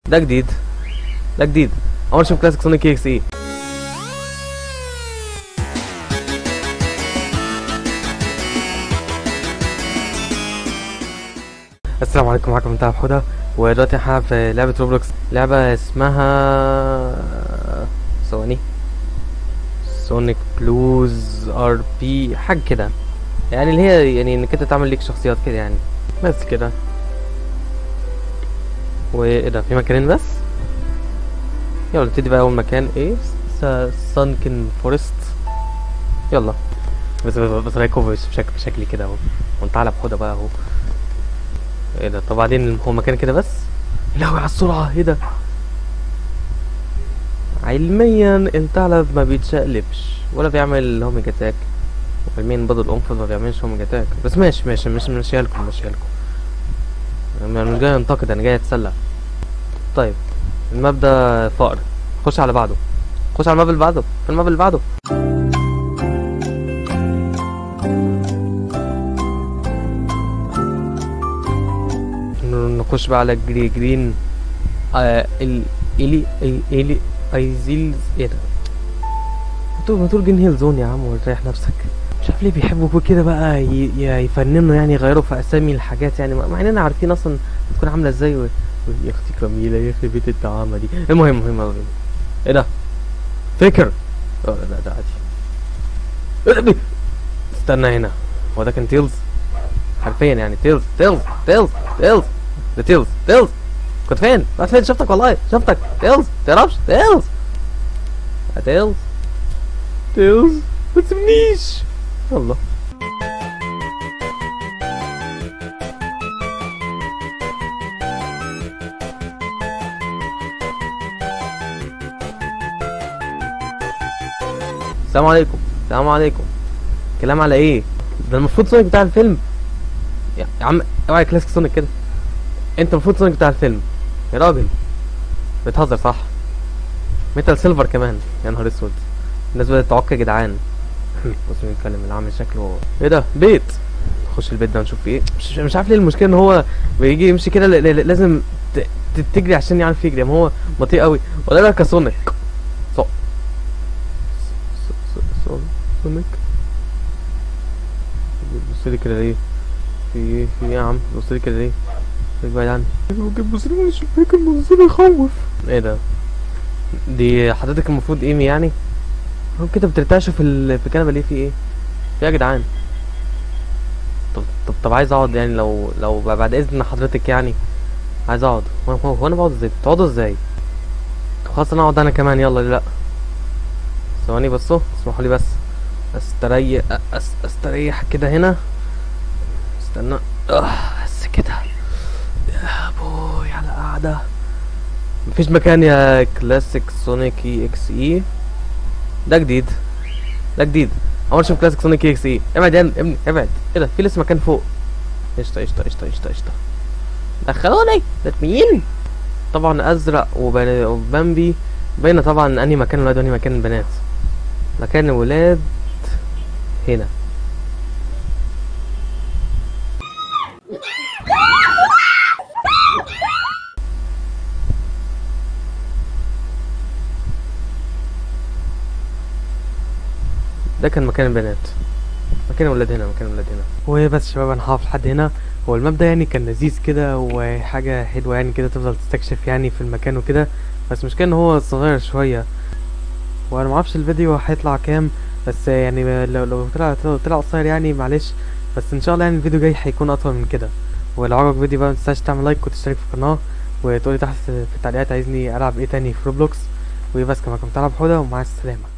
ده جديد ده جديد اول اشوف كلاسيك سونيك اكس اي السلام عليكم معاكم انت حودة ودلوقتي احنا في لعبة روبلوكس لعبة اسمها ثواني سونيك بلوز ار بي حاجة كده يعني اللي هي يعني انك انت تعمل ليك شخصيات كده يعني بس كده وايه ده في مكانين بس يلا نبتدي بقى اول مكان ايه سانكن فورست يلا بس بس بس رايكو بشكل بشكلي كده اهو وانت على بحودة بقى اهو ايه ده طب بعدين هو مكان كده بس لهوي على السرعة ايه ده علميا الثعلب ما بيتشقلبش ولا بيعمل هوميج اتاك علميا برضه القنفذ ما بيعملش هوميج اتاك بس ماشي ماشي مش ماشيها لكم ماشيها لكم انا مش جاي انتقد انا جاي اتسلى طيب المبدأ فقر خش على بعضه خش على الماب اللي بعده في الماب اللي بعده نخش بقى على جري جرين آه ال إلي إلي إلي أيزيلز إيه ده؟ بتقول بتقول جرين هيل زون يا عم وريح نفسك مش عارف ليه بيحبوا كده بقى ي- ي- يفننوا يعني يغيروا في أسامي الحاجات يعني مع إننا عارفين أصلا بتكون عاملة إزاي و... و- يا أختي جميلة يا أخي بيت الدعامة دي المهم المهم المهم إيه ده؟ فكر اه لا ده عادي استنى هنا هو ده كان تيلز حرفيا يعني تيلز تيلز تيلز تيلز ده تيلز تيلز كنت فين؟ رحت فين؟ شفتك والله شفتك تيلز تعرفش تيلز يا تيلز تيلز ما تسيبنيش يلا السلام عليكم السلام عليكم كلام على ايه ده المفروض سونيك بتاع الفيلم يا يا عم اوعى كلاسيك سونيك كده انت المفروض سونيك بتاع الفيلم يا راجل بتهزر صح ميتال سيلفر كمان يا نهار اسود الناس بدات تعك يا جدعان بص نتكلم اللي عامل شكله ايه ده بيت نخش البيت ده ونشوف فيه ايه مش, مش عارف ليه المشكله ان هو بيجي يمشي كده ل- ل- لازم ت- ت- تجري عشان يعرف يجري ما هو بطيء قوي ولا ده كسونيك ص... ص... ص... سونيك بص لي كده ليه في ايه في ايه يا عم بص لي كده ليه خليك بعيد عني بص لي من الشباك المنظر يخوف ايه ده دي حضرتك المفروض ايمي يعني هو كده بترتعشوا في ال... في الكنبه ليه في ايه في إيه يا جدعان طب طب طب عايز اقعد يعني لو لو بعد اذن حضرتك يعني عايز اقعد هو هو- هو انا بقعد ازاي بتقعدوا ازاي طب خلاص انا اقعد انا كمان يلا ليه لا ثواني بصوا اسمحوا لي بس استريح أس... استريح كده هنا استنى آه بس كده يا بوي على قعدة مفيش مكان يا كلاسيك سونيك اي اكس اي ده جديد ده جديد اول اشوف كلاسيك سونيك اي اكس اي ابعد يا ابني ابعد ايه ده في لسه مكان فوق قشطة قشطة قشطة قشطة قشطة دخلوني ده مين طبعا ازرق وبن- وبامبي باينة طبعا انهي مكان الولاد وانهي مكان البنات مكان الولاد هنا ده كان مكان البنات مكان الولاد هنا مكان الولاد هنا وبس شباب انا هقف لحد هنا هو المبدأ يعني كان لذيذ كده وحاجة حلوة يعني كده تفضل تستكشف يعني في المكان وكده بس مش كان هو صغير شوية وانا معرفش الفيديو هيطلع كام بس يعني لو لو طلع لو طلع قصير يعني معلش بس ان شاء الله يعني الفيديو جاي هيكون اطول من كده ولو عجبك الفيديو بقى متنساش تعمل لايك وتشترك في القناة وتقولي تحت في التعليقات عايزني العب ايه تاني في روبلوكس وبس كما كنت العب حودة ومع السلامة